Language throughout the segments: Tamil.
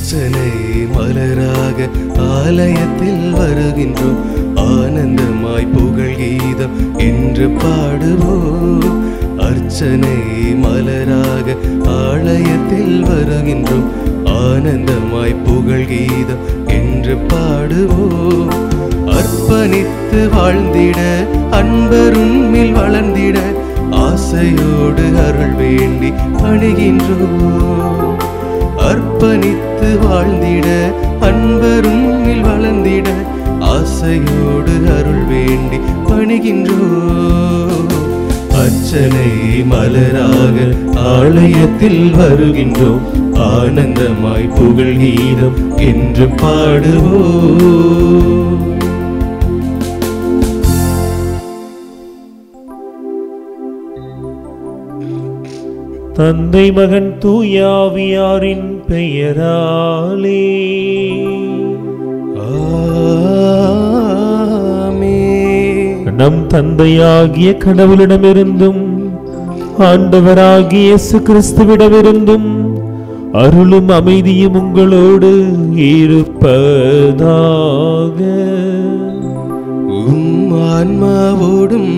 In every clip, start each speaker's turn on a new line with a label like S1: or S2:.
S1: அர்ச்சனை மலராக ஆலயத்தில் வருகின்றோம் ஆனந்தமாய் புகழ் கீதம் என்று பாடுவோம் அர்ச்சனை மலராக ஆலயத்தில் வருகின்றோம் ஆனந்தமாய் புகழ் கீதம் என்று பாடுவோம் அர்ப்பணித்து வாழ்ந்திட அன்பருண்மில் வளர்ந்திட ஆசையோடு அருள் வேண்டி பணிகின்றோம் அர்ப்பணித்து வாழ்ந்திட அன்பருண்மில் வளர்ந்திட ஆசையோடு அருள் வேண்டி பணிகின்றோம் அர்ச்சனை மலராக ஆலயத்தில் வருகின்றோம் ஆனந்தமாய் புகழ் கீதம் என்று பாடுவோம்
S2: தந்தை மகன் தூயாவியாரின் பெயராலே
S1: ஆமென்.
S2: நம் தந்தையாகிய கடவுளிடமிருந்தும் ஆண்டவராகிய இயேசு கிறிஸ்துவிடமிருந்தும் அருளும் அமைதியும் உங்களோடு இருப்பதாக
S1: உம் ஆன்மாவோடும்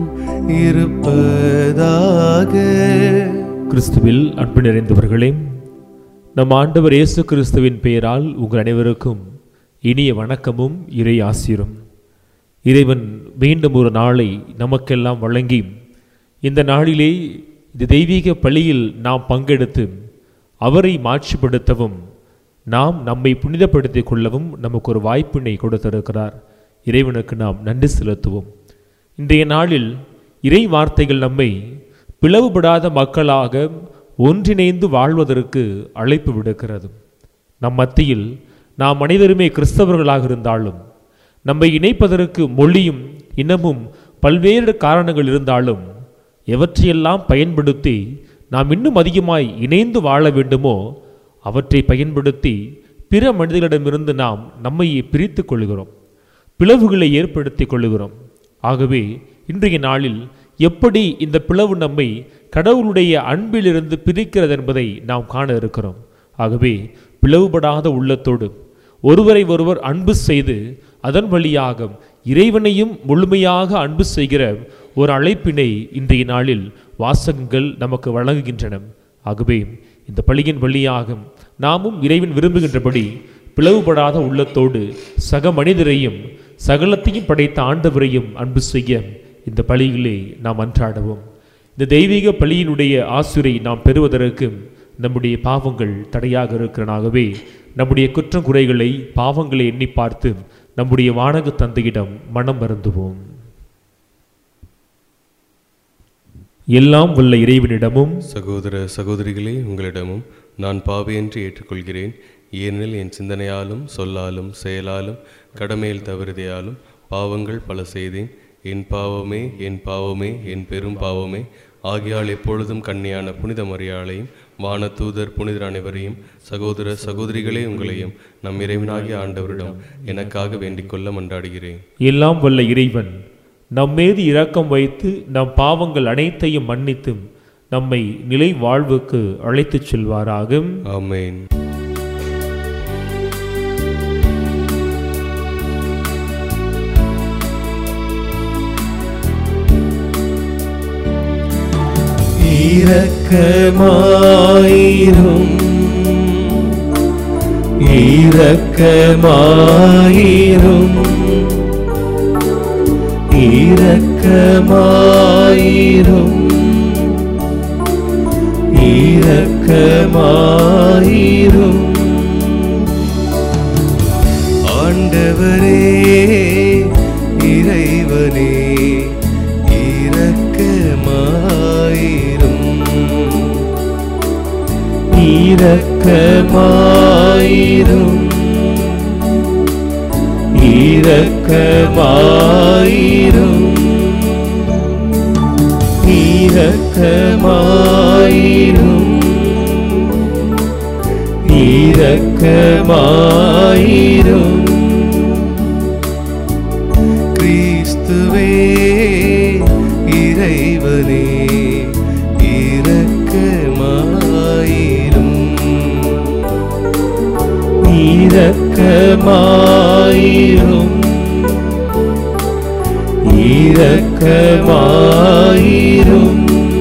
S1: இருப்பதாக
S2: கிறிஸ்துவில் அன்பு நிறைந்தவர்களே நம் ஆண்டவர் இயேசு கிறிஸ்துவின் பெயரால் உங்கள் அனைவருக்கும் இனிய வணக்கமும் இறை ஆசிரும் இறைவன் மீண்டும் ஒரு நாளை நமக்கெல்லாம் வழங்கி இந்த நாளிலே இந்த தெய்வீக பலியில் நாம் பங்கெடுத்து அவரை மாட்சிப்படுத்தவும் நாம் நம்மை புனிதப்படுத்திக் கொள்ளவும் நமக்கு ஒரு வாய்ப்பினை கொடுத்திருக்கிறார் இறைவனுக்கு நாம் நன்றி செலுத்துவோம் இன்றைய நாளில் இறை வார்த்தைகள் நம்மை பிளவுபடாத மக்களாக ஒன்றிணைந்து வாழ்வதற்கு அழைப்பு விடுக்கிறது நம் மத்தியில் நாம் அனைவருமே கிறிஸ்தவர்களாக இருந்தாலும் நம்மை இணைப்பதற்கு மொழியும் இனமும் பல்வேறு காரணங்கள் இருந்தாலும் எவற்றையெல்லாம் பயன்படுத்தி நாம் இன்னும் அதிகமாய் இணைந்து வாழ வேண்டுமோ அவற்றை பயன்படுத்தி பிற மனிதர்களிடமிருந்து நாம் நம்மை பிரித்துக் கொள்கிறோம் பிளவுகளை ஏற்படுத்திக் கொள்ளுகிறோம் ஆகவே இன்றைய நாளில் எப்படி இந்த பிளவு நம்மை கடவுளுடைய அன்பிலிருந்து பிரிக்கிறது என்பதை நாம் காண இருக்கிறோம் ஆகவே பிளவுபடாத உள்ளத்தோடு ஒருவரை ஒருவர் அன்பு செய்து அதன் வழியாக இறைவனையும் முழுமையாக அன்பு செய்கிற ஒரு அழைப்பினை இன்றைய நாளில் வாசகங்கள் நமக்கு வழங்குகின்றன ஆகவே இந்த பலியின் வழியாக நாமும் இறைவன் விரும்புகின்றபடி பிளவுபடாத உள்ளத்தோடு சக மனிதரையும் சகலத்தையும் படைத்த ஆண்டவரையும் அன்பு செய்ய இந்த பலியிலே நாம் அன்றாடுவோம் இந்த தெய்வீக பலியினுடைய ஆசுரை நாம் பெறுவதற்கு நம்முடைய பாவங்கள் தடையாக இருக்கிறனாகவே நம்முடைய குற்றம் குறைகளை பாவங்களை எண்ணி பார்த்து நம்முடைய வானக தந்தையிடம் மனம் வருந்துவோம் எல்லாம் வல்ல இறைவனிடமும்
S1: சகோதர சகோதரிகளே உங்களிடமும் நான் பாவியென்று ஏற்றுக்கொள்கிறேன் ஏனெனில் என் சிந்தனையாலும் சொல்லாலும் செயலாலும் கடமையில் தவறுதையாலும் பாவங்கள் பல செய்தேன் என் பாவமே என் பாவமே என் பெரும் பாவமே ஆகியால் எப்பொழுதும் கண்ணியான புனித மரியாளையும் வானதூதர் புனிதர் அனைவரையும் சகோதர சகோதரிகளே உங்களையும் நம் இறைவனாகிய ஆண்டவரிடம் எனக்காக வேண்டிக் கொள்ள மன்றாடுகிறேன்
S2: எல்லாம் வல்ல இறைவன் நம்மீது இரக்கம் வைத்து நம் பாவங்கள் அனைத்தையும் மன்னித்து நம்மை நிலை வாழ்வுக்கு அழைத்துச் செல்வாராக
S1: ஆமென் இரக்கமாயிரும் இரக்கமாயிரும் இரக்கமாயிரும் இரக்கமாயிரும் ஆண்டவரே இறைவனே இரக்கமாயிரும் இரக்கமாயிரும் இரக்கமாயிரும் இரக்கமாயிரும் இரக்கமாயிரும் கிறிஸ்துவே இறைவனே இரக்கமாயிரும்
S2: இரக்கமாயிரும் இரக்கமாயிரும்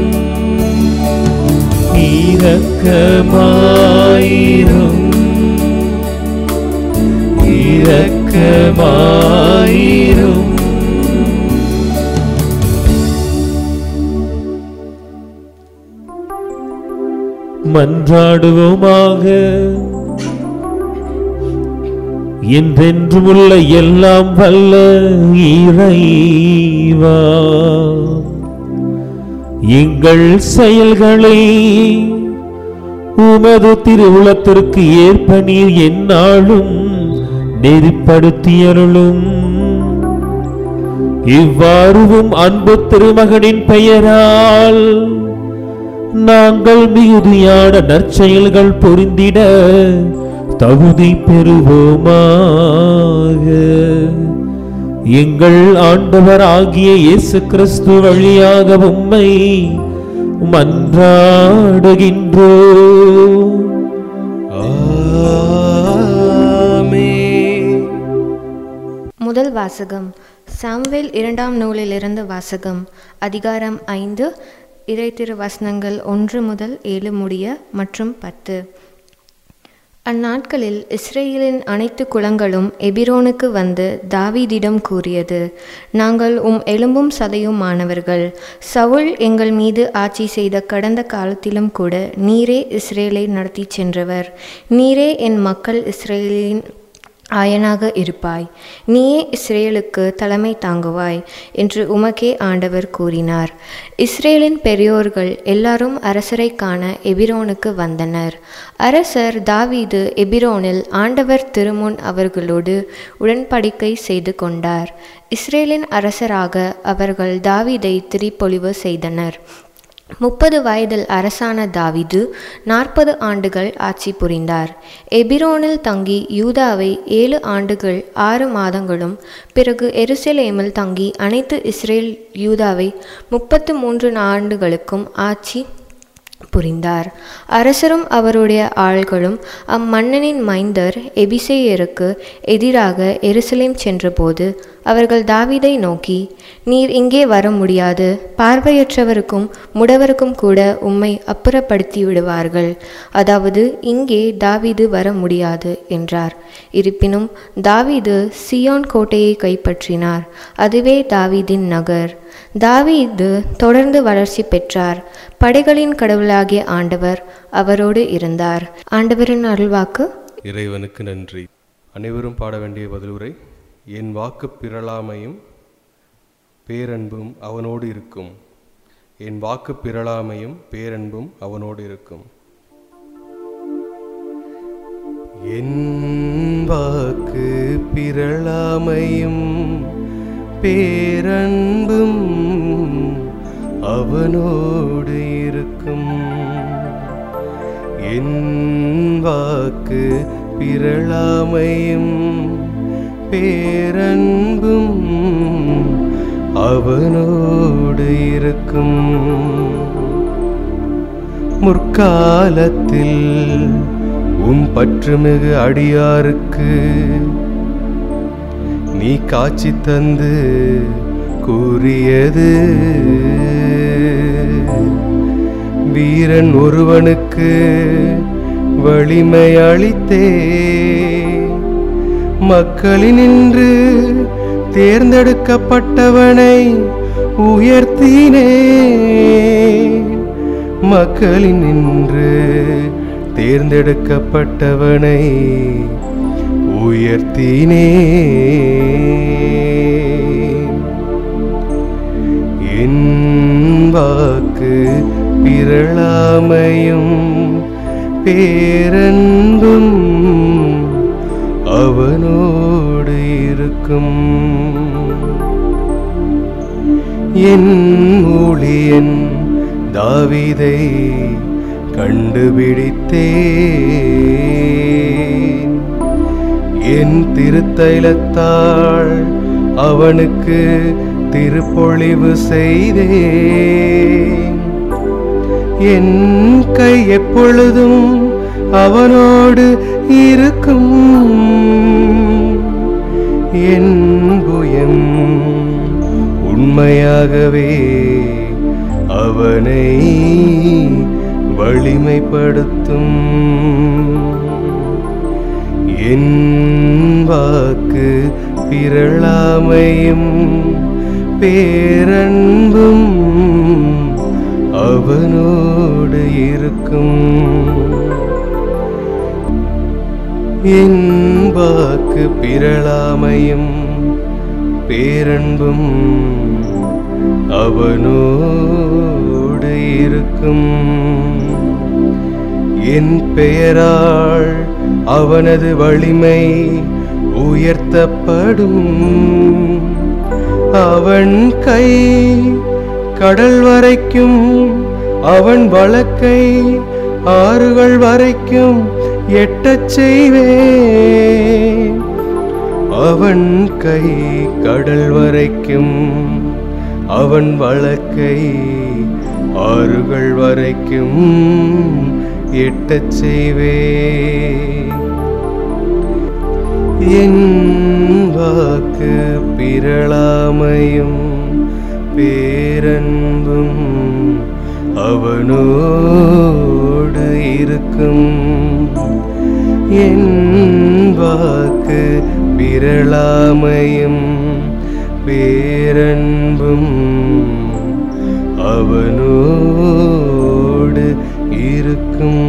S2: இரக்கமாயிரும் இரக்கமாயிரும் மன்றாடுவோமாக என்றென்றுமுள்ள எல்லாம் வல்ல இறைவா எங்கள் செயல்களை உமது திருவுளத்திற்கு ஏற்ப நீர் எந்நாளும் நெறிப்படுத்தியருளும் இவ்வாறுவும் அன்பு திருமகனின் பெயரால் நாங்கள் மிகுதியான நற்செயல்கள் புரிந்திட தகுதி பெறுவோமாக எங்கள் ஆண்டவர் ஆகிய இயேசு கிறிஸ்து வழியாக உம்மை மன்றாடுகின்றோ
S1: ஆமென்.
S3: முதல் வாசகம் சாம்வேல் இரண்டாம் நூலிலிருந்து வாசகம் அதிகாரம் ஐந்து இறை திருவசனங்கள் ஒன்று முதல் ஏழு முடிய மற்றும் பத்து அந்நாட்களில் இஸ்ரேலின் அனைத்து குலங்களும் எபிரோனுக்கு வந்து தாவீதிடம் கூறியது நாங்கள் உம் எலும்பும் சதையும் மாணவர்கள் சவுல் எங்கள் மீது ஆட்சி செய்த கடந்த காலத்திலும் கூட நீரே இஸ்ரேலை நடத்திச் சென்றவர் நீரே என் மக்கள் இஸ்ரேலின் ஆயனாக இருப்பாய் நீயே இஸ்ரேலுக்கு தலைமை தாங்குவாய் என்று உமக்கே ஆண்டவர் கூறினார் இஸ்ரேலின் பெரியோர்கள் எல்லாரும் அரசரை காண எபிரோனுக்கு வந்தனர் அரசர் தாவீது எபிரோனில் ஆண்டவர் திருமுன் அவர்களோடு உடன்படிக்கை செய்து கொண்டார் இஸ்ரேலின் அரசராக அவர்கள் தாவீதை திரிப்பொழிவு செய்தனர் முப்பது வயதில் அரசான தாவீது நாற்பது ஆண்டுகள் ஆட்சி புரிந்தார் எபிரோனில் தங்கி யூதாவை ஏழு ஆண்டுகள் ஆறு மாதங்களும் பிறகு எருசலேமில் தங்கி அனைத்து இஸ்ரேல் யூதாவை முப்பத்து மூன்று ஆண்டுகளுக்கும் ஆட்சி புரிந்தார் அரசரும் அவருடைய ஆள்களும் அம்மன்னனின் மைந்தர் எபிசேயருக்கு எதிராக எருசலேம் சென்றபோது அவர்கள் தாவீதை நோக்கி நீர் இங்கே வர முடியாது பார்வையற்றவருக்கும் முடவருக்கும் கூட உம்மை அப்புறப்படுத்தி விடுவார்கள் அதாவது இங்கே தாவீது வர முடியாது என்றார் இருப்பினும் தாவீது சியோன் கோட்டையை கைப்பற்றினார் அதுவே தாவீதின் நகர் தாவீது தொடர்ந்து வளர்ச்சி பெற்றார் படைகளின் கடவுளாகிய ஆண்டவர் அவரோடு இருந்தார் ஆண்டவரின் அருள்வாக்கு
S1: இறைவனுக்கு நன்றி அனைவரும் பாட வேண்டிய பதிலுரை என் வாக்கு பிறழாமையும் பேரன்பும் அவனோடு இருக்கும் என் வாக்கு பிறழாமையும் பேரன்பும் அவனோடு இருக்கும் என் வாக்கு பிறழாமையும் பேரன்பும் அவனோடு இருக்கும் என் வாக்கு பிறழாமையும் பேரன்பும் அவனோடு இருக்கும் முற்காலத்தில் உம் பற்றுமிகு அடியாருக்கு நீ காட்சி தந்து கூறியது வீரன் ஒருவனுக்கு வலிமை அளித்தே மக்களினின்று தேர்ந்தெடுக்கப்பட்டவனை உயர்த்தினே மக்களினின்று தேர்ந்தெடுக்கப்பட்டவனை உயர்த்தினே என் வாக்கு பிறழாமையும் பேரன்பும் அவனோடு இருக்கும் என் ஊழியன் தாவீதை கண்டுபிடித்தேன் என் திருத்தைலத்தாள் அவனுக்கு திருப்பொழிவு செய்தேன் என் கை எப்பொழுதும் அவனோடு இருக்கும் என் புயம் உண்மையாகவே அவனை வலிமைப்படுத்தும் என் வாக்கு பிறழாமையும் பேரன்பும் அவனோடு இருக்கும் என் வாக்கு பிறழாமையும் பேரன்பும் அவனோடு இருக்கும் என் பெயரால் அவனது வலிமை உயர்த்தப்படும் அவன் கை கடல் வரைக்கும் அவன் வழக்கை ஆறுகள் வரைக்கும் எட்டச் செய்வேன் அவன் கை கடல் வரைக்கும் அவன் வழக்கை ஆறுகள் வரைக்கும் எட்டச் செய்வேன் என் வாக்கு பிறழாமையும் பேரன்பும் அவனோடு இருக்கும் என் வாக்கு பிறழாமையும் பேரன்பும் அவனோடு இருக்கும்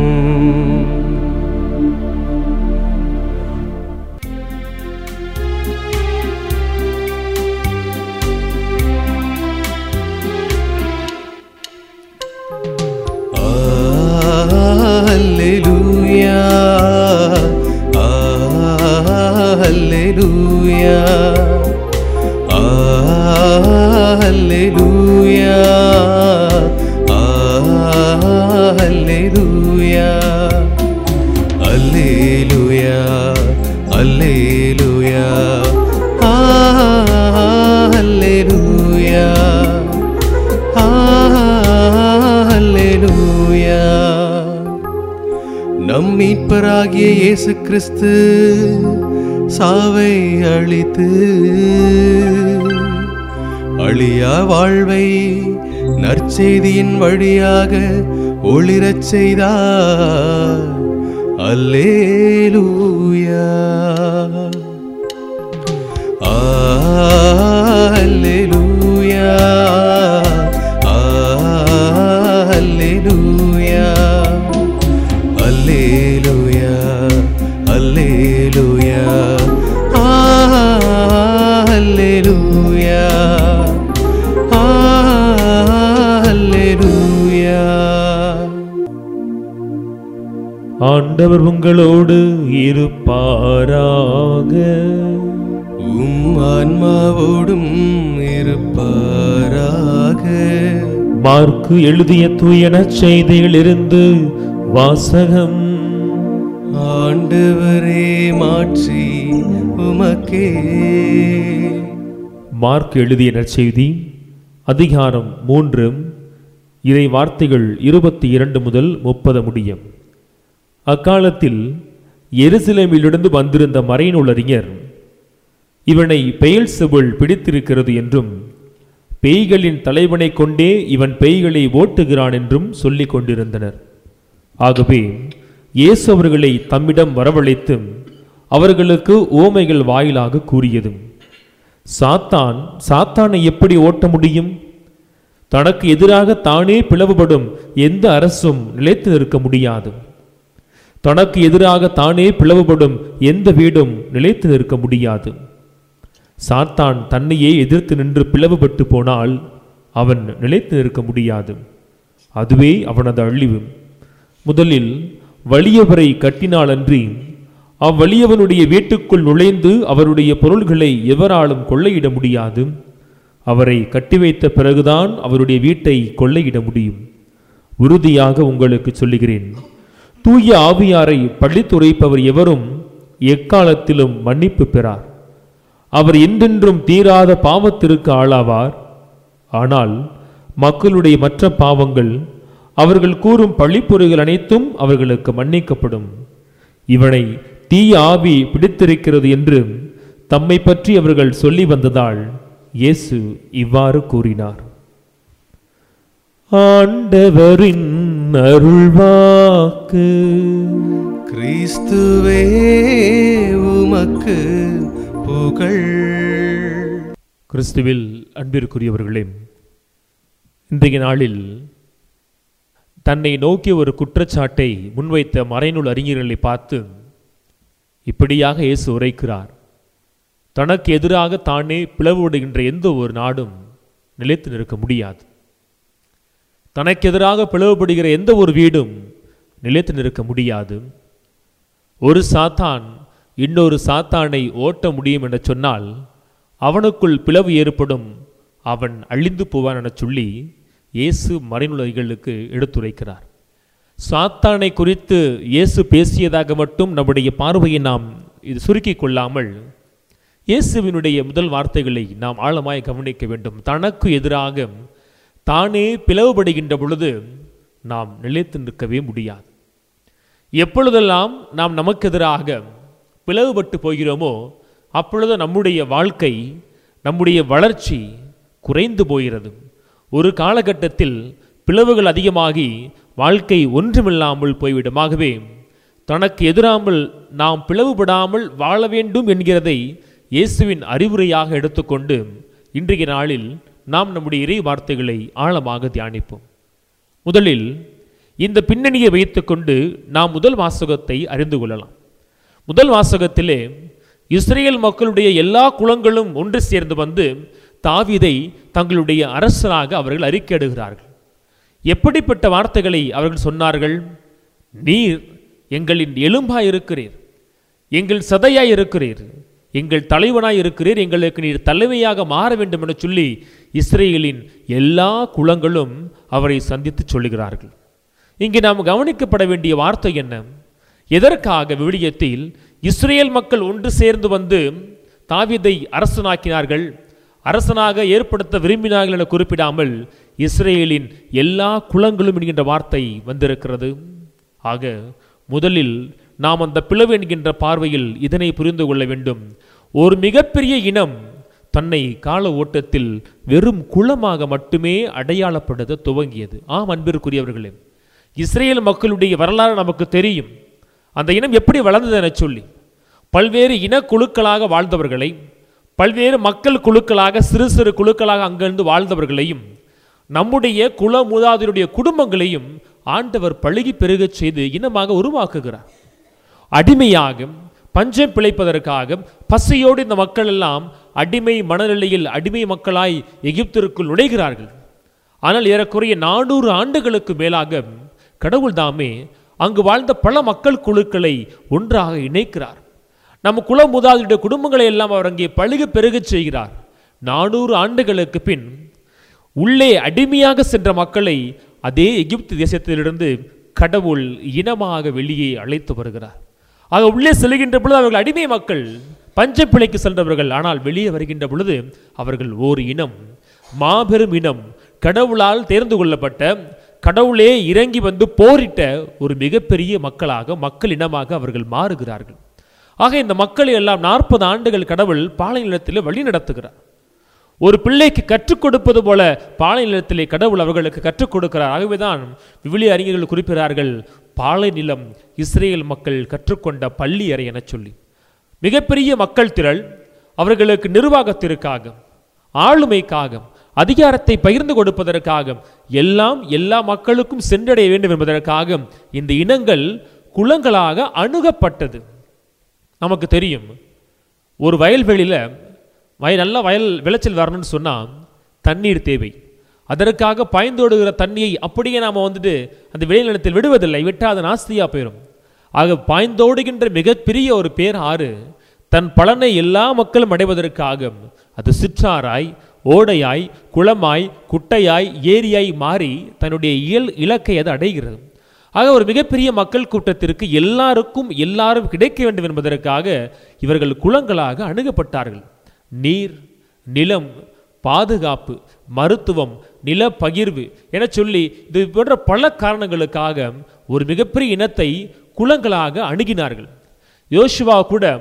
S1: Alleluia. Alleluia. Alleluia. Alleluia. Alleluia. Alleluia. Alleluia. அல்லேலூயா நம் மீட்பராகிய இயேசு கிறிஸ்து சாவை அழித்து அழியா வாழ்வை நற்செய்தியின் வழியாக ஒளிரச் செய்தார் அல்லேலூயா Alleluia. Alleluia. Alleluia. Alleluia. Alleluia. Alleluia.
S2: ஆண்டவர் உங்களோடு இருப்பாராக
S1: உம் ஆன்மாவோடும் இருப்பாராக
S2: மார்க்கு எழுதிய தூயன செய்தியிலிருந்து வாசகம்
S1: ஆண்டவரே மாற்றி உமக்கே
S2: மார்க் எழுதிய நற்செய்தி அதிகாரம் மூன்று இறை வார்த்தைகள் இருபத்தி இரண்டு முதல் முப்பது முடியும் அக்காலத்தில் எருசலேமிலிருந்து வந்திருந்த மறைநூலறிஞர் இவனை பெயல் செபுள் பிடித்திருக்கிறது என்றும் பேய்களின் தலைவனை கொண்டே இவன் பேய்களை ஓட்டுகிறான் என்றும் சொல்லிக் கொண்டிருந்தனர் ஆகவே இயேசு அவர்களை தம்மிடம் வரவழைத்து அவர்களுக்கு ஓமைகள் வாயிலாக கூறியதும் சாத்தான் சாத்தானை எப்படி ஓட்ட முடியும் தனக்கு எதிராக தானே பிளவுபடும் எந்த அரசும் நிலைத்து நிற்க முடியாது தனக்கு எதிராக தானே பிளவுபடும் எந்த வீடும் நிலைத்து நிற்க முடியாது சாத்தான் தன்னையே எதிர்த்து நின்று பிளவுபட்டு போனால் அவன் நிலைத்து நிற்க முடியாது அதுவே அவனது அழிவு முதலில் வலியவரை கட்டினாலன்றி அவ்வலியவனுடைய வீட்டுக்குள் நுழைந்து அவருடைய பொருள்களை எவராலும் கொள்ளையிட முடியாது அவரை கட்டி வைத்த பிறகுதான் அவருடைய வீட்டை கொள்ளையிட முடியும் உறுதியாக உங்களுக்கு சொல்லுகிறேன் தூய ஆவியாரை பள்ளித்துரைப்பவர் எவரும் எக்காலத்திலும் மன்னிப்பு பெறார் அவர் என்றென்றும் தீராத பாவத்திற்கு ஆளாவார் ஆனால் மக்களுடைய மற்ற பாவங்கள் அவர்கள் கூறும் பழிப்புரைகள் அனைத்தும் அவர்களுக்கு மன்னிக்கப்படும் இவனை தீய ஆவி பிடித்திருக்கிறது என்று தம்மை பற்றி அவர்கள் சொல்லி வந்ததால் இயேசு இவ்வாறு கூறினார் ஆண்டவரின் அருள்வாக்கு
S1: கிறிஸ்துவே உமக்கு புகழ்
S2: கிறிஸ்துவில் அன்பிற்குரியவர்களே இன்றைய நாளில் தன்னை நோக்கிய ஒரு குற்றச்சாட்டை முன்வைத்த மறைநூல் அறிஞர்களை பார்த்து இப்படியாக இயேசு உரைக்கிறார் தனக்கு எதிராக தானே பிளவுபடுகின்ற எந்த ஒரு நாடும் நிலைத்து நிற்க முடியாது தனக்கு எதிராக பிளவுபடுகிற எந்த ஒரு வீடும் நிலைத்து நிற்க முடியாது ஒரு சாத்தான் இன்னொரு சாத்தானை ஓட்ட முடியும் என சொன்னால் அவனுக்குள் பிளவு ஏற்படும் அவன் அழிந்து போவான் என சொல்லி இயேசு மறைநுழைகளுக்கு எடுத்துரைக்கிறார் சாத்தானை குறித்து இயேசு பேசியதாக மட்டும் நம்முடைய பார்வையை நாம் இது சுருக்கிக் கொள்ளாமல் இயேசுவினுடைய முதல் வார்த்தைகளை நாம் ஆழமாய் கவனிக்க வேண்டும் தனக்கு எதிராக தானே பிளவுபடுகின்ற பொழுது நாம் நிலைத்து நிற்கவே முடியாது எப்பொழுதெல்லாம் நாம் நமக்கு எதிராக பிளவுபட்டு போகிறோமோ அப்பொழுது நம்முடைய வாழ்க்கை நம்முடைய வளர்ச்சி குறைந்து போகிறது ஒரு காலகட்டத்தில் பிளவுகள் அதிகமாகி வாழ்க்கை ஒன்றுமில்லாமல் போய்விடும் ஆகவே தனக்கு எதிராமல் நாம் பிளவுபடாமல் வாழ வேண்டும் என்கிறதை இயேசுவின் அறிவுரையாக எடுத்துக்கொண்டு இன்றைய நாளில் நாம் நம்முடைய இறை வார்த்தைகளை ஆழமாக தியானிப்போம் முதலில் இந்த பின்னணியை வைத்துக்கொண்டு நாம் முதல் வாசகத்தை அறிந்து கொள்ளலாம் முதல் வாசகத்திலே இஸ்ரேல் மக்களுடைய எல்லா குலங்களும் ஒன்று சேர்ந்து வந்து தாவீதை தங்களுடைய அரசராக அவர்கள் அறிக்கையிடுகிறார்கள் எப்படிப்பட்ட வார்த்தைகளை அவர்கள் சொன்னார்கள் நீர் எங்களின் எலும்பாய் இருக்கிறீர் எங்கள் சதையாய் இருக்கிறீர் எங்கள் தலைவனாய் இருக்கிறீர் எங்களுக்கு நீர் தலைமையாக மாற வேண்டும் என சொல்லி இஸ்ரேலின் எல்லா குலங்களும் அவரை சந்தித்து சொல்லுகிறார்கள் இங்கே நாம் கவனிக்கப்பட வேண்டிய வார்த்தை என்ன எதற்காக விவிலியத்தில் இஸ்ரேல் மக்கள் ஒன்று சேர்ந்து வந்து தாவீதை அரசனாக்கினார்கள் அரசனாக ஏற்படுத்த விரும்பினார்கள் என குறிப்பிடாமல் இஸ்ரேலின் எல்லா குலங்களும் என்கின்ற வார்த்தை வந்திருக்கிறது ஆக முதலில் நாம் அந்த பிளவு என்கின்ற பார்வையில் இதனை புரிந்து கொள்ள வேண்டும் ஒரு மிகப்பெரிய இனம் தன்னை கால ஓட்டத்தில் வெறும் குலமாக மட்டுமே அடையாளப்படுத்த துவங்கியது ஆம் அன்பிற்குரியவர்களே இஸ்ரேல் மக்களுடைய வரலாறு நமக்கு தெரியும் அந்த இனம் எப்படி வளர்ந்தது என சொல்லி பல்வேறு இனக்குழுக்களாக வாழ்ந்தவர்களை பல்வேறு மக்கள் குழுக்களாக சிறு சிறு குழுக்களாக அங்கிருந்து வாழ்ந்தவர்களையும் நம்முடைய குல மூதாதையருடைய குடும்பங்களையும் ஆண்டவர் பழுகி பெருகச் செய்து இனமாக உருவாக்குகிறார் அடிமையாக பஞ்சம் பிழைப்பதற்காக பசியோடு இந்த மக்கள் எல்லாம் அடிமை மனநிலையில் அடிமை மக்களாய் எகிப்திற்குள் நுழைகிறார்கள் ஆனால் ஏறக்குறைய நானூறு ஆண்டுகளுக்கு மேலாக கடவுள் தாமே அங்கு வாழ்ந்த பல மக்கள் குழுக்களை ஒன்றாக இணைக்கிறார் நம் குல மூதாதையுடைய குடும்பங்களை எல்லாம் அவர் அங்கே பழுக பெருகச் செய்கிறார் நானூறு ஆண்டுகளுக்கு பின் உள்ளே அடிமையாக சென்ற மக்களை அதே எகிப்து தேசத்திலிருந்து கடவுள் இனமாக வெளியே அழைத்து வருகிறார் ஆக உள்ளே செல்கின்ற பொழுது அவர்கள் அடிமை மக்கள் பஞ்சப்பிழைக்கு சென்றவர்கள் ஆனால் வெளியே வருகின்ற பொழுது அவர்கள் ஓர் இனம் மாபெரும் இனம் கடவுளால் தேர்ந்து கொள்ளப்பட்ட கடவுளே இறங்கி வந்து போரிட்ட ஒரு மிகப்பெரிய மக்களாக மக்கள் இனமாக அவர்கள் மாறுகிறார்கள் ஆக இந்த மக்களை எல்லாம் நாற்பது ஆண்டுகள் கடவுள் பாலை நிலத்தில் வழி நடத்துகிறார் ஒரு பிள்ளைக்கு கற்றுக் கொடுப்பது போல பாலை நிலத்திலே கடவுள் அவர்களுக்கு கற்றுக் கொடுக்கிறார் ஆகவேதான் விவிலிய அறிஞர்கள் குறிப்பிடுகிறார்கள் பாலை நிலம் இஸ்ரேல் மக்கள் கற்றுக்கொண்ட பள்ளி அறை என சொல்லி மிகப்பெரிய மக்கள் திரள் அவர்களுக்கு நிர்வாகத்திற்காக ஆளுமைக்காக அதிகாரத்தை பகிர்ந்து கொடுப்பதற்காக எல்லாம் எல்லா மக்களுக்கும் சென்றடைய வேண்டும் என்பதற்காக இந்த இனங்கள் குலங்களாக அணுகப்பட்டது நமக்கு தெரியும் ஒரு வயல்வெளியில் வயல் நல்ல வயல் விளைச்சல் வரணும்னு சொன்னால் தண்ணீர் தேவை அதற்காக பாய்ந்தோடுகிற தண்ணியை அப்படியே நாம் வந்துட்டு அந்த விளைநிலத்தில் விடுவதில்லை விட்டால் அது நாஸ்தியாக போயிடும் ஆக பாய்ந்தோடுகின்ற மிகப்பெரிய ஒரு பேர் ஆறு தன் பலனை எல்லா மக்களும் அடைவதற்காக அது சிற்றாராய் ஓடையாய் குளமாய் குட்டையாய் ஏரியாய் மாறி தன்னுடைய இயல் இலக்கை அது அடைகிறது ஆக ஒரு மிகப்பெரிய மக்கள் கூட்டத்திற்கு எல்லாருக்கும் எல்லாரும் கிடைக்க வேண்டும் என்பதற்காக இவர்கள் குளங்களாக அணுகப்பட்டார்கள் நீர் நிலம் பாதுகாப்பு மருத்துவம் நில பகிர்வு என சொல்லி இது போன்ற பல காரணங்களுக்காக ஒரு மிகப்பெரிய இனத்தை குளங்களாக அணுகினார்கள் யோசுவா கூட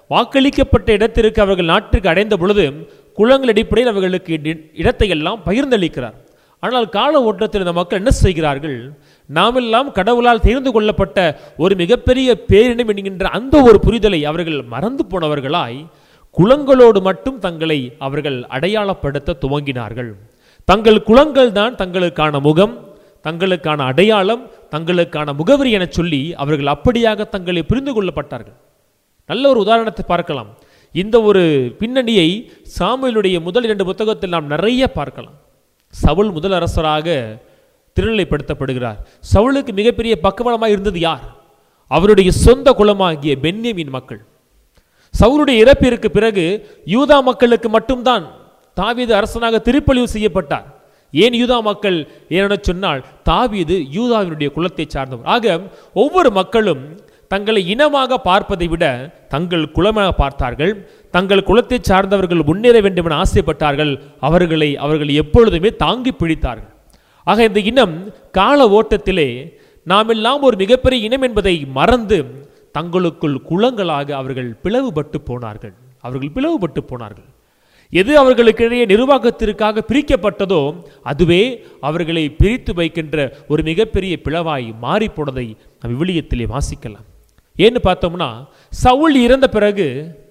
S2: வாக்களிக்கப்பட்ட இடத்திற்கு அவர்கள் நாட்டிற்கு அடைந்த பொழுது குளங்கள் அடிப்படையில் அவர்களுக்கு இட- இடத்தை எல்லாம் பகிர்ந்தளிக்கிறார் ஆனால் கால ஓட்டத்தில் இந்த மக்கள் என்ன செய்கிறார்கள் நாமெல்லாம் கடவுளால் தெரிந்து கொள்ளப்பட்ட ஒரு மிகப்பெரிய பேரினம் என்கின்ற அந்த ஒரு புரிதலை அவர்கள் மறந்து போனவர்களாய் குளங்களோடு மட்டும் தங்களை அவர்கள் அடையாளப்படுத்த துவங்கினார்கள் தங்கள் குளங்கள் தான் தங்களுக்கான முகம் தங்களுக்கான அடையாளம் தங்களுக்கான முகவரி என சொல்லி அவர்கள் அப்படியாக தங்களை புரிந்து கொள்ளப்பட்டார்கள் நல்ல ஒரு உதாரணத்தை பார்க்கலாம் இந்த ஒரு பின்னணியை சாமுவேலுடைய முதல் இரண்டு புத்தகத்தில் நாம் நிறைய பார்க்கலாம் சவுல் முதல் அரசராக திருநிலைப்படுத்தப்படுகிறார் சவுலுக்கு மிகப்பெரிய பக்கபலமாக இருந்தது யார் அவருடைய சொந்த குலமாகிய பென்யமின் மக்கள் சவுலுடைய இறப்பிற்கு பிறகு யூதா மக்களுக்கு மட்டும்தான் தாவீது அரசனாக திருப்பலிவு செய்யப்பட்டார் ஏன் யூதா மக்கள் ஏனென சொன்னால் தாவீது யூதாவினுடைய குலத்தை சார்ந்தவர் ஆக ஒவ்வொரு மக்களும் தங்களை இனமாக பார்ப்பதை விட தங்கள் குலமாக பார்த்தார்கள் தங்கள் குலத்தை சார்ந்தவர்கள் முன்னேற வேண்டும் என ஆசைப்பட்டார்கள் அவர்களை அவர்கள் எப்பொழுதுமே தாங்கி பிடித்தார்கள் ஆக இந்த இனம் கால ஓட்டத்திலே நாம் எல்லாம் ஒரு மிகப்பெரிய இனம் என்பதை மறந்து தங்களுக்குள் குலங்களாக அவர்கள் பிளவுபட்டு போனார்கள் அவர்கள் பிளவுபட்டு போனார்கள் எது அவர்களுக்கிடையே நிர்வாகத்திற்காக பிரிக்கப்பட்டதோ அதுவே அவர்களை பிரித்து வைக்கின்ற ஒரு மிகப்பெரிய பிளவாய் மாறி போனதை நம் விவிலியத்திலே வாசிக்கலாம் ஏன்னு பார்த்தோம்னா சவுல் இறந்த பிறகு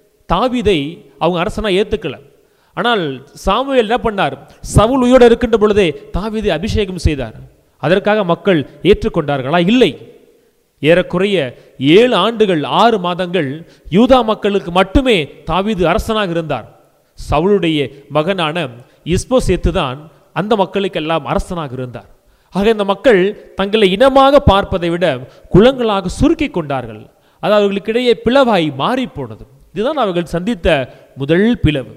S2: தாவீதை அவங்க அரசனா ஏத்துக்கல ஆனால் சாமுவேல் என்ன பண்ணார் சவுல் உயிரோடு இருக்கின்ற பொழுதே தாவீதை அபிஷேகம் செய்தார் அதற்காக மக்கள் ஏற்றுக்கொண்டார்களா இல்லை ஏறக்குறைய ஏழு ஆண்டுகள் ஆறு மாதங்கள் யூதா மக்களுக்கு மட்டுமே தாவீது அரசனாக இருந்தார் சவுளுடைய மகனான இஸ்போசேத்து தான் அந்த மக்களுக்கெல்லாம் அரசனாக இருந்தார் ஆக இந்த மக்கள் தங்களை இனமாக பார்ப்பதை விட குலங்களாக சுருக்கிக் கொண்டார்கள் அது அவர்களுக்கிடையே பிளவாய் மாறி போனது இதுதான் அவர்கள் சந்தித்த முதல் பிளவு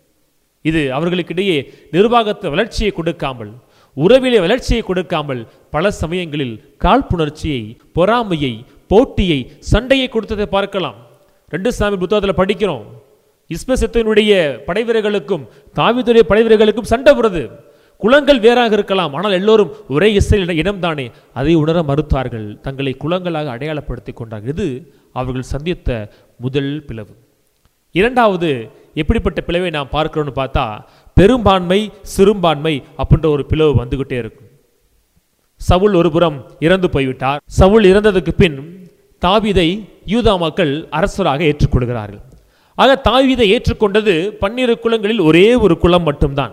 S2: இது அவர்களுக்கிடையே நிர்வாகத்தை வளர்ச்சியை கொடுக்காமல் உறவிலே வளர்ச்சியை கொடுக்காமல் பல சமயங்களில் காழ்ப்புணர்ச்சியை பொறாமையை போட்டியை சண்டையை கொடுத்ததை பார்க்கலாம் ரெண்டு சாமி புத்தகத்தில் படிக்கிறோம் இஸ்பசத்தினுடைய படைவீரர்களுக்கும் தாவீதுடைய படைவீரர்களுக்கும் சண்டை வருது குலங்கள் வேறாக இருக்கலாம் ஆனால் எல்லோரும் ஒரே இசையில் இனம்தானே அதை உணர மறுத்தார்கள் தங்களை குலங்களாக அடையாளப்படுத்திக் கொண்டார்கள் இது அவர்கள் சந்தித்த முதல் பிளவு இரண்டாவது எப்படிப்பட்ட பிளவை நாம் பார்க்கிறோம்னு பார்த்தா பெரும்பான்மை சிறுபான்மை அப்படின்ற ஒரு பிளவு வந்துகிட்டே இருக்கும் சவுல் ஒரு புறம் இறந்து போய்விட்டார் சவுல் இறந்ததுக்கு பின் தாவீதை யூதா மக்கள் அரசராக ஏற்றுக்கொள்கிறார்கள் ஆக தாவீதை ஏற்றுக்கொண்டது பன்னிரு குலங்களில் ஒரே ஒரு குலம் மட்டும்தான்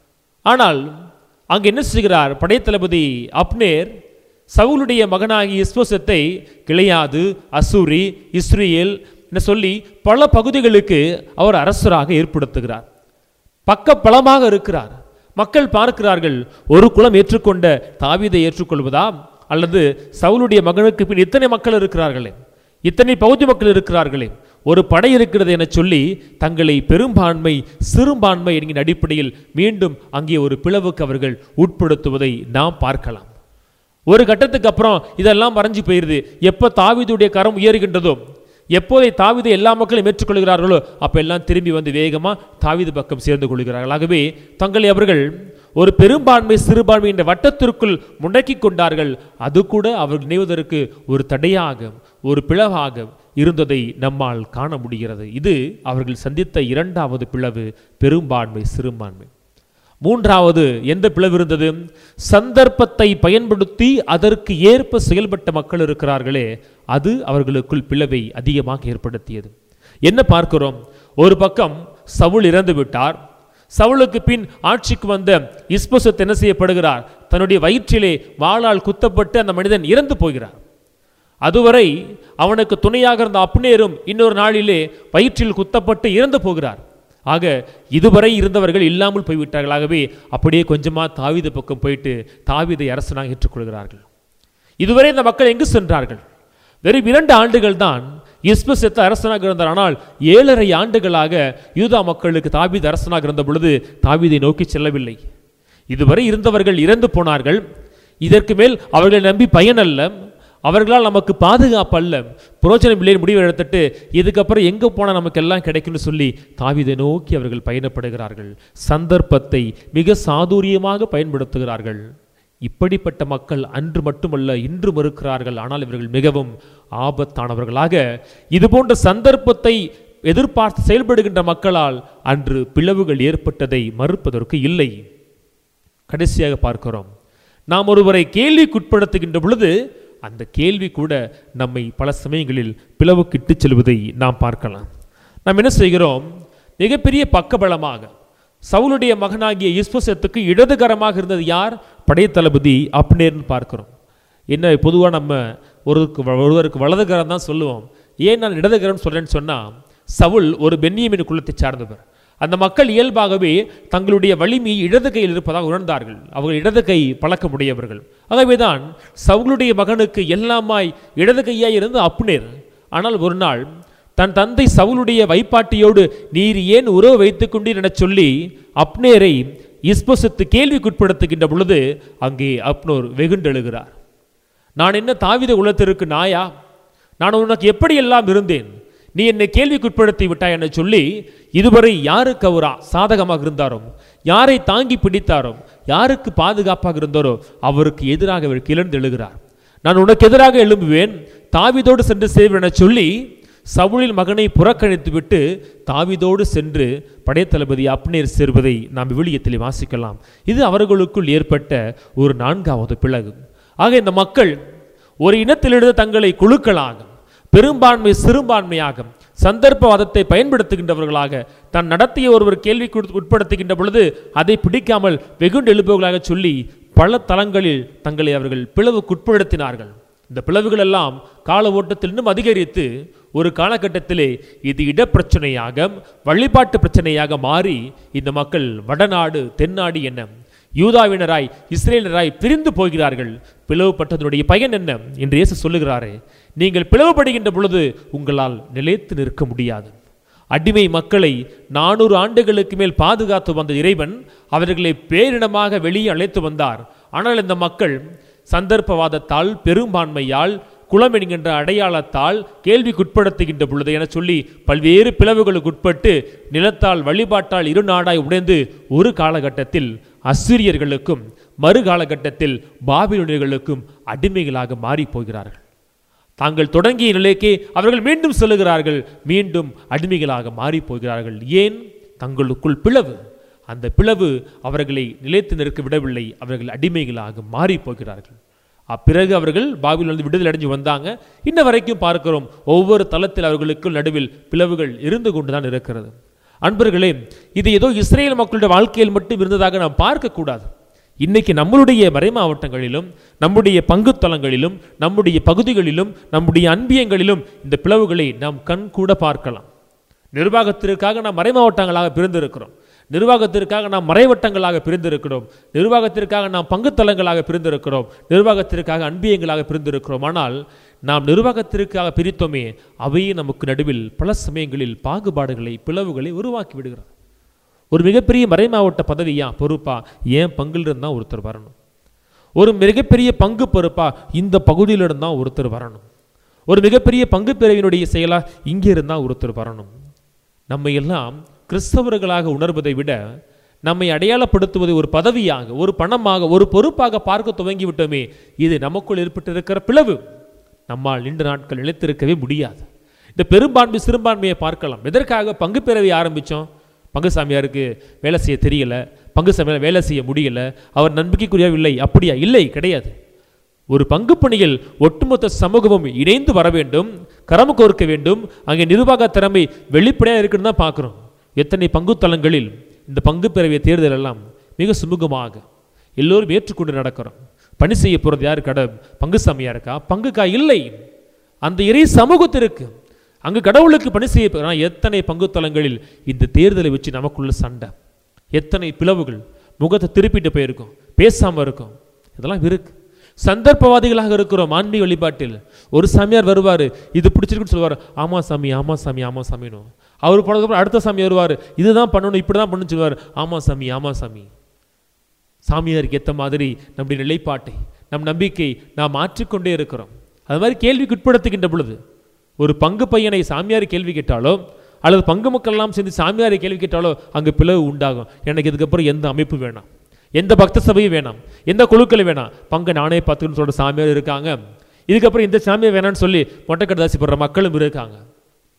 S2: ஆனால் அங்கு என்ன செய்கிறார் படைத்தளபதி அப்னேர் சவுலுடைய மகனாகிய இஸ்போசத்தை கிளையாது அசூரி இஸ்ரேல் என சொல்லி பல பகுதிகளுக்கு அவர் அரசராக ஏற்படுத்துகிறார் பக்க பலமாக இருக்கிறார் மக்கள் பார்க்கிறார்கள் ஒரு குலம் ஏற்றுக்கொண்ட தாவீதை ஏற்றுக்கொள்வதா அல்லது சவுலுடைய மகனுக்கு பின் இத்தனை மக்கள் இருக்கிறார்களே இத்தனை பகுதி மக்கள் இருக்கிறார்களே ஒரு படை இருக்கிறது என சொல்லி தங்களை பெரும்பான்மை சிறுபான்மை என்கிற அடிப்படையில் மீண்டும் அங்கே ஒரு பிளவுக்கு அவர்கள் உட்படுத்துவதை நாம் பார்க்கலாம் ஒரு கட்டத்துக்கு அப்புறம் இதெல்லாம் மறைஞ்சு போயிருது எப்போ தாவீதுடைய கரம் உயர்கின்றதோ எப்போதை தாவீதை எல்லா மக்களும் ஏற்றுக்கொள்கிறார்களோ அப்போ எல்லாம் திரும்பி வந்து வேகமாக தாவீது பக்கம் சேர்ந்து கொள்கிறார்கள் ஆகவே தங்களை அவர்கள் ஒரு பெரும்பான்மை சிறுபான்மை என்ற வட்டத்திற்குள் முடக்கி கொண்டார்கள் அது கூட அவர் நினைவதற்கு ஒரு தடையாக ஒரு பிளவாக இருந்ததை நம்மால் காண முடிகிறது இது அவர்கள் சந்தித்த இரண்டாவது பிளவு பெரும்பான்மை சிறுபான்மை மூன்றாவது எந்த பிளவு இருந்தது சந்தர்ப்பத்தை பயன்படுத்தி அதற்கு ஏற்ப செயல்பட்ட மக்கள் இருக்கிறார்களே அது அவர்களுக்குள் பிளவை அதிகமாக ஏற்படுத்தியது என்ன பார்க்கிறோம் ஒரு பக்கம் சவுல் இறந்து விட்டார் சவுலுக்கு பின் ஆட்சிக்கு வந்த இஸ்போசத் என்ன செய்யப்படுகிறார் தன்னுடைய வயிற்றிலே வாளால் குத்தப்பட்டு அந்த மனிதன் இறந்து போகிறார் அதுவரை அவனுக்கு துணையாக இருந்த அப்னேரும் இன்னொரு நாளிலே வயிற்றில் குத்தப்பட்டு இறந்து போகிறார் ஆக இதுவரை இருந்தவர்கள் இல்லாமல் போய்விட்டார்கள் ஆகவே அப்படியே கொஞ்சமா தாவீது பக்கம் போயிட்டு தாவீதை அரசனாக ஏற்றுக்கொள்கிறார்கள் இதுவரை இந்த மக்கள் எங்கு சென்றார்கள் வெறும் இரண்டு ஆண்டுகள் தான் இஸ்பசெத்த அரசனாக இருந்தார் ஆனால் ஏழரை ஆண்டுகளாக யூதா மக்களுக்கு தாவீது அரசனாக இருந்த பொழுது தாவீதை நோக்கி செல்லவில்லை இதுவரை இருந்தவர்கள் இறந்து போனார்கள் இதற்கு மேல் அவர்களை நம்பி பயனல்ல அவர்களால் நமக்கு பாதுகாப்பு அல்ல புரோஜனம் இல்லை முடிவு எடுத்துட்டு இதுக்கப்புறம் எங்கே போனால் நமக்கு எல்லாம் கிடைக்கும்னு சொல்லி தாவீதை நோக்கி அவர்கள் பயணப்படுகிறார்கள் சந்தர்ப்பத்தை மிக சாதுரியமாக பயன்படுத்துகிறார்கள் இப்படிப்பட்ட மக்கள் அன்று மட்டுமல்ல இன்றும் இருக்கிறார்கள் ஆனால் இவர்கள் மிகவும் ஆபத்தானவர்களாக இது போன்ற சந்தர்ப்பத்தை எதிர்பார்த்து செயல்படுகின்ற மக்களால் அன்று பிளவுகள் ஏற்பட்டதை மறுப்பதற்கு இல்லை கடைசியாக பார்க்கிறோம் நாம் ஒருவரை கேள்விக்குட்படுத்துகின்ற பொழுது அந்த கேள்வி கூட நம்மை பல சமயங்களில் பிளவுக்கு இட்டுச் செல்வதை நாம் பார்க்கலாம் நாம் என்ன செய்கிறோம் மிகப்பெரிய பக்கபலமாக சவுலுடைய மகனாகிய இஸ்போசத்துக்கு இடதுகரமாக இருந்தது யார் படைத்தளபதி அப்னேர்னு பார்க்கிறோம் என்ன பொதுவாக நம்ம ஒருவருக்கு ஒருவருக்கு வலதுகரம் தான் சொல்லுவோம் ஏன் நான் இடதுகரம் சொல்றேன்னு சொன்னால் சவுல் ஒரு பென்னியமின் குலத்தை சார்ந்தவர் அந்த மக்கள் இயல்பாகவே தங்களுடைய வலிமை இடது கையில் இருப்பதாக உணர்ந்தார்கள் அவர்கள் இடது கை பழக்கமுடையவர்கள் ஆகவேதான் சவுளுடைய மகனுக்கு எல்லாமாய் இடது கையாய் இருந்து அப்னேர் ஆனால் ஒரு நாள் தன் தந்தை சவுளுடைய வைப்பாட்டியோடு நீர் ஏன் உறவு வைத்துக் கொண்டீர் என சொல்லி அப்னேரை இஸ்போசத்து கேள்விக்குட்படுத்துகின்ற பொழுது அங்கே அப்னோர் வெகுண்டெழுகிறார் நான் என்ன தாவித குலத்திற்கு நாயா நான் உனக்கு எப்படியெல்லாம் இருந்தேன் நீ என்னை கேள்விக்குட்படுத்தி விட்டாய் என சொல்லி இதுவரை யாருக்கு அவர் சாதகமாக இருந்தாரோ யாரை தாங்கி பிடித்தாரோ யாருக்கு பாதுகாப்பாக இருந்தாரோ அவருக்கு எதிராக அவர் கிளர்ந்து எழுகிறார் நான் உனக்கு எதிராக எழும்புவேன் தாவிதோடு சென்று சேருவேன் என சொல்லி சவுளின் மகனை புறக்கணித்து விட்டு தாவிதோடு சென்று படைத்தளபதி அப்னேர் சேர்வதை நாம் விவிலியத்தில் வாசிக்கலாம் இது அவர்களுக்குள் ஏற்பட்ட ஒரு நான்காவது பிளவு ஆக இந்த மக்கள் ஒரு இனத்திலிருந்து தங்களை குழுக்களாக பெரும்பான்மை சிறுபான்மையாக சந்தர்ப்பவாதத்தை பயன்படுத்துகின்றவர்களாக தான் நடத்திய ஒருவர் கேள்விக்கு உட்- உட்படுத்துகின்ற பொழுது அதை பிடிக்காமல் வெகுண்டு எழுப்புவர்களாக சொல்லி பல தளங்களில் தங்களை அவர்கள் பிளவுக்குட்படுத்தினார்கள் இந்த பிளவுகள் எல்லாம் கால ஓட்டத்தில் இன்னும் அதிகரித்து ஒரு காலகட்டத்திலே இது இடப்பிரச்சனையாக வழிபாட்டு பிரச்சனையாக மாறி இந்த மக்கள் வடநாடு தென்னாடு என்ன யூதாவினராய் இஸ்ரேலராய் பிரிந்து போகிறார்கள் பிளவுபட்டதனுடைய பயன் என்ன என்று இயேசு சொல்லுகிறாரே நீங்கள் பிளவுபடுகின்ற பொழுது உங்களால் நிலைத்து நிற்க முடியாது அடிமை மக்களை நானூறு ஆண்டுகளுக்கு மேல் பாதுகாத்து வந்த இறைவன் அவர்களை பேரினமாக வெளியே அழைத்து வந்தார் ஆனால் இந்த மக்கள் சந்தர்ப்பவாதத்தால் பெரும்பான்மையால் குலம் என்கின்ற அடையாளத்தால் கேள்விக்குட்படுத்துகின்ற பொழுது என சொல்லி பல்வேறு பிளவுகளுக்கு உட்பட்டு நிலத்தால் வழிபாட்டால் இரு நாடாய் உடைந்து ஒரு காலகட்டத்தில் அசிரியர்களுக்கும் மறு காலகட்டத்தில் பாபிலோனியர்களுக்கும் அடிமைகளாக மாறிப் போகிறார்கள் தாங்கள் தொடங்கிய நிலைக்கே அவர்கள் மீண்டும் செல்லுகிறார்கள் மீண்டும் அடிமைகளாக மாறிப் போகிறார்கள் ஏன் தங்களுக்குள் பிளவு அந்த பிளவு அவர்களை நிலைத்து நிற்க விடவில்லை அவர்கள் அடிமைகளாக மாறிப் போகிறார்கள் அப்பிறகு அவர்கள் பாபிலிருந்து விடுதலை அடைஞ்சு வந்தாங்க இன்ன வரைக்கும் பார்க்கிறோம் ஒவ்வொரு தளத்தில் அவர்களுக்கு நடுவில் பிளவுகள் இருந்து கொண்டுதான் இருக்கிறது அன்பர்களே இது ஏதோ இஸ்ரேல் மக்களுடைய வாழ்க்கையில் மட்டும் இருந்ததாக நாம் பார்க்கக்கூடாது இன்னைக்கு நம்மளுடைய மறை மாவட்டங்களிலும் நம்முடைய பங்குத்தலங்களிலும் நம்முடைய பகுதிகளிலும் நம்முடைய அன்பியங்களிலும் இந்த பிளவுகளை நாம் கண் கூட பார்க்கலாம் நிர்வாகத்திற்காக நாம் மறை மாவட்டங்களாக பிரிந்திருக்கிறோம் நிர்வாகத்திற்காக நாம் மறைவட்டங்களாக பிரிந்திருக்கிறோம் நிர்வாகத்திற்காக நாம் பங்குத்தலங்களாக பிரிந்திருக்கிறோம் நிர்வாகத்திற்காக அன்பியங்களாக பிரிந்திருக்கிறோம் ஆனால் நாம் நிர்வாகத்திற்காக பிரித்தோமே அவையே நமக்கு நடுவில் பல சமயங்களில் பாகுபாடுகளை பிளவுகளை உருவாக்கி விடுகிறது ஒரு மிகப்பெரிய மறை மாவட்ட பதவியா பொறுப்பா ஏன் பங்கில் இருந்தால் ஒருத்தர் வரணும் ஒரு மிகப்பெரிய பங்கு பொறுப்பா இந்த பகுதியில் இருந்தால் ஒருத்தர் வரணும் ஒரு மிகப்பெரிய பங்கு பிரிவினுடைய செயலா இங்கே இருந்தால் ஒருத்தர் வரணும் நம்மை எல்லாம் கிறிஸ்தவர்களாக உணர்வதை விட நம்மை அடையாளப்படுத்துவதை ஒரு பதவியாக ஒரு பணமாக ஒரு பொறுப்பாக பார்க்க துவங்கி விட்டோமே இது நமக்குள் ஏற்பட்டிருக்கிற பிளவு நம்மால் நீண்ட நாட்கள் நிலைத்திருக்கவே முடியாது இந்த பெரும்பான்மை சிறுபான்மையை பார்க்கலாம் எதற்காக பங்கு பிறவி ஆரம்பித்தோம் பங்கு சாமியாருக்கு வேலை செய்ய தெரியல பங்கு சாமியார் வேலை செய்ய முடியல அவர் நம்பிக்கைக்குரியவில்லை அப்படியா இல்லை கிடையாது ஒரு பங்கு பணியில் ஒட்டுமொத்த சமூகமும் இணைந்து வர வேண்டும் கரம் கோர்க்க வேண்டும் அங்கே நிர்வாக திறமை வெளிப்படையாக இருக்குன்னு தான் பார்க்குறோம் எத்தனை பங்குத்தலங்களில் இந்த பங்கு பிறவிய தேர்தல் எல்லாம் மிக சுமூகமாக எல்லோரும் ஏற்றுக்கொண்டு நடக்கிறோம் பணி செய்ய போகிறது யாரு கடை பங்கு சாமியா இருக்கா பங்குக்கா இல்லை அந்த இறை சமூகத்திற்கு அங்கு கடவுளுக்கு பணி செய்ய போ- ஆனா எத்தனை பங்குத்தலங்களில் இந்த தேர்தலை வச்சு நமக்குள்ள சண்டை எத்தனை பிளவுகள் முகத்தை திருப்பிட்டு போயிருக்கும் பேசாம இருக்கும் இதெல்லாம் இருக்கு சந்தர்ப்பவாதிகளாக இருக்கிறோம் ஆன்மீக வழிபாட்டில் ஒரு சாமியார் வருவார் இது பிடிச்சிருக்குன்னு சொல்லுவார் ஆமா சாமி ஆமா சாமி ஆமா சாமின்னு அவர் போனதுக்கப்புறம் அடுத்த சாமி வருவார் இதுதான் பண்ணணும் இப்படி தான் பண்ணணும்னு சொல்லுவார் ஆமா சாமி ஆமா சாமி சாமியாருக்கு ஏற்ற மாதிரி நம்முடைய நிலைப்பாட்டை நம் நம்பிக்கை நாம் மாற்றிக்கொண்டே இருக்கிறோம் அது மாதிரி கேள்விக்கு உட்படுத்துகின்ற பொழுது ஒரு பங்கு பையனை சாமியார் கேள்வி கேட்டாலோ அல்லது பங்கு மக்கள் எல்லாம் சேர்ந்து சாமியாரை கேள்வி கேட்டாலோ அங்கே பிளவு உண்டாகும் எனக்கு இதுக்கப்புறம் எந்த அமைப்பு வேணாம் எந்த பக்த சபையும் வேணாம் எந்த குழுக்களும் வேணாம் பங்கு நானே பார்த்துக்கணும்னு சொல்ற சாமியார் இருக்காங்க இதுக்கப்புறம் இந்த சாமியார் வேணாம்னு சொல்லி மொட்டை கடைதாசி போடுற மக்களும் இருக்காங்க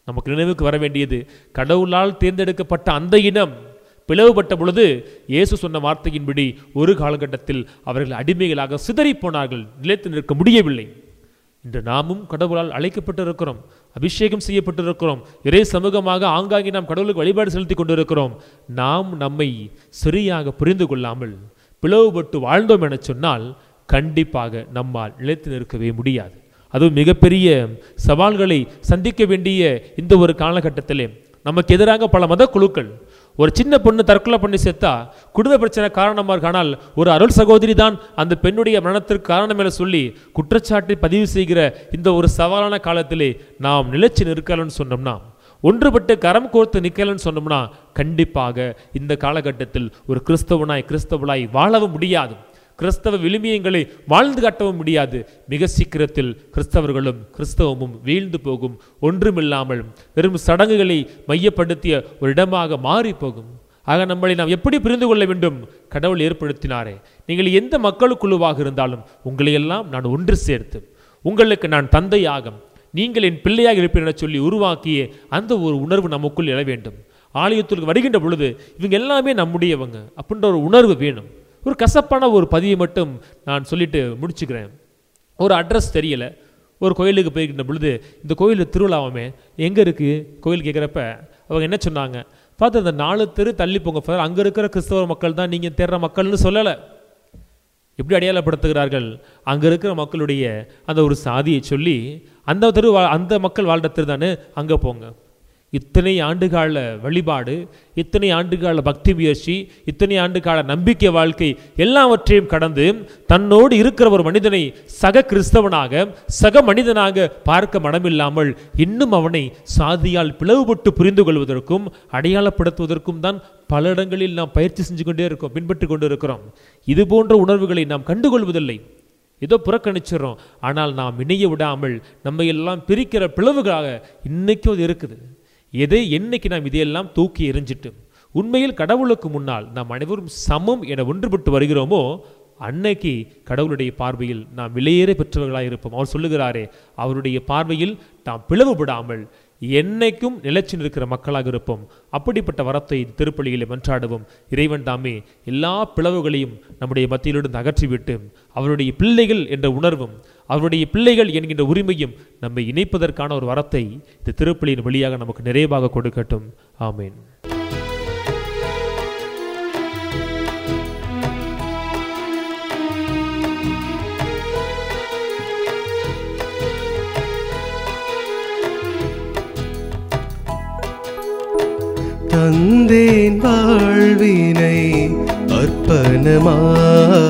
S2: நமக்கு நினைவுக்கு வர வேண்டியது கடவுளால் தேர்ந்தெடுக்கப்பட்ட அந்த இனம் பிளவுபட்ட பொழுது இயேசு சொன்ன வார்த்தையின்படி ஒரு காலகட்டத்தில் அவர்கள் அடிமைகளாக சிதறிப் போனார்கள் நிலைத்து நிற்க முடியவில்லை இன்று நாமும் கடவுளால் அழைக்கப்பட்டிருக்கிறோம் அபிஷேகம் செய்யப்பட்டிருக்கிறோம் இறை சமூகமாக ஆங்காங்கே நாம் கடவுளுக்கு வழிபாடு செலுத்தி கொண்டிருக்கிறோம் நாம் நம்மை சரியாக புரிந்து கொள்ளாமல் பிளவுபட்டு வாழ்ந்தோம் என சொன்னால் கண்டிப்பாக நம்மால் நிலைத்து நிற்கவே முடியாது அதுவும் மிகப்பெரிய சவால்களை சந்திக்க வேண்டிய இந்த ஒரு காலகட்டத்திலே நமக்கு எதிராக பல மத குழுக்கள் ஒரு சின்ன பொண்ணு தற்கொலை பண்ணி செத்தா குடும்ப பிரச்சனை காரணமாக ஆனால் ஒரு அருள் சகோதரி தான் அந்த பெண்ணுடைய மரணத்திற்கு காரணம் என சொல்லி குற்றச்சாட்டை பதிவு செய்கிற இந்த ஒரு சவாலான காலத்திலே நாம் நிலைச்சு நிற்கலன்னு சொன்னோம்னா ஒன்றுபட்டு கரம் கோர்த்து நிற்கலன்னு சொன்னோம்னா கண்டிப்பாக இந்த காலகட்டத்தில் ஒரு கிறிஸ்தவனாய் கிறிஸ்தவளாய் வாழவும் முடியாது கிறிஸ்தவ விழுமியங்களை வாழ்ந்து காட்டவும் முடியாது மிக சீக்கிரத்தில் கிறிஸ்தவர்களும் கிறிஸ்தவமும் வீழ்ந்து போகும் ஒன்றுமில்லாமல் வெறும் சடங்குகளை மையப்படுத்திய ஒரு இடமாக மாறி போகும் ஆக நம்மளை நாம் எப்படி புரிந்து கொள்ள வேண்டும் கடவுள் ஏற்படுத்தினாரே நீங்கள் எந்த மக்களுக்குழுவாக இருந்தாலும் உங்களையெல்லாம் நான் ஒன்று சேர்த்து உங்களுக்கு நான் தந்தையாக நீங்கள் என் பிள்ளையாக இருப்பீர் என சொல்லி உருவாக்கிய அந்த ஒரு உணர்வு நமக்குள் எழ வேண்டும் ஆலயத்திற்கு வருகின்ற பொழுது இவங்க எல்லாமே நம்முடையவங்க அப்படின்ற ஒரு உணர்வு வேணும் ஒரு கசப்பான ஒரு பதிவை மட்டும் நான் சொல்லிட்டு முடிச்சுக்கிறேன் ஒரு அட்ரஸ் தெரியல ஒரு கோயிலுக்கு போயிருக்கின்ற பொழுது இந்த கோயில் திருவிழாவுமே எங்கே இருக்குது கோயில் கேட்குறப்ப அவங்க என்ன சொன்னாங்க பார்த்து அந்த நாலு தெரு தள்ளி போங்க ஃபாதர் அங்கே இருக்கிற கிறிஸ்தவ மக்கள் தான் நீங்கள் தேடுற மக்கள்னு சொல்லலை எப்படி அடையாளப்படுத்துகிறார்கள் அங்கே இருக்கிற மக்களுடைய அந்த ஒரு சாதியை சொல்லி அந்த தெரு வா- அந்த மக்கள் வாழ்கிற தெரு தானே அங்கே போங்க இத்தனை ஆண்டுகால வழிபாடு இத்தனை ஆண்டுகால பக்தி முயற்சி இத்தனை ஆண்டுகால நம்பிக்கை வாழ்க்கை எல்லாவற்றையும் கடந்து தன்னோடு இருக்கிற ஒரு மனிதனை சக கிறிஸ்தவனாக சக மனிதனாக பார்க்க மனமில்லாமல் இன்னும் அவனை சாதியால் பிளவுபட்டு புரிந்து கொள்வதற்கும் அடையாளப்படுத்துவதற்கும் தான் பல இடங்களில் நாம் பயிற்சி செஞ்சு கொண்டே இருக்கோம் பின்பற்றி கொண்டு இருக்கிறோம் இது போன்ற உணர்வுகளை நாம் கண்டுகொள்வதில்லை ஏதோ புறக்கணிச்சிடறோம் ஆனால் நாம் இணைய விடாமல் நம்ம எல்லாம் பிரிக்கிற பிளவுகளாக இன்னைக்கும் அது இருக்குது எதை என்னைக்கு நாம் இதையெல்லாம் தூக்கி எறிஞ்சிட்டு உண்மையில் கடவுளுக்கு முன்னால் நாம் அனைவரும் சமம் என ஒன்றுபட்டு வருகிறோமோ அன்னைக்கு கடவுளுடைய பார்வையில் நாம் விலையேற பெற்றவர்களாக இருப்போம் அவர் சொல்லுகிறாரே அவருடைய பார்வையில் நாம் பிளவுபடாமல் என்னைக்கும் நிலைச்சு நிற்கிற மக்களாக இருப்போம் அப்படிப்பட்ட வரத்தை திருப்பலியிலே மன்றாடுவோம் இறைவன் தாமே எல்லா பிளவுகளையும் நம்முடைய மத்தியிலிருந்து அகற்றிவிட்டு அவருடைய பிள்ளைகள் என்ற உணர்வும் அவருடைய பிள்ளைகள் என்கின்ற உரிமையும் நம்மை இணைப்பதற்கான ஒரு வரத்தை இந்த திருப்பலியின் வழியாக நமக்கு நிறைவாக கொடுக்கட்டும் ஆமேன்
S1: தந்தேன் வாழ்வினை அர்ப்பணமா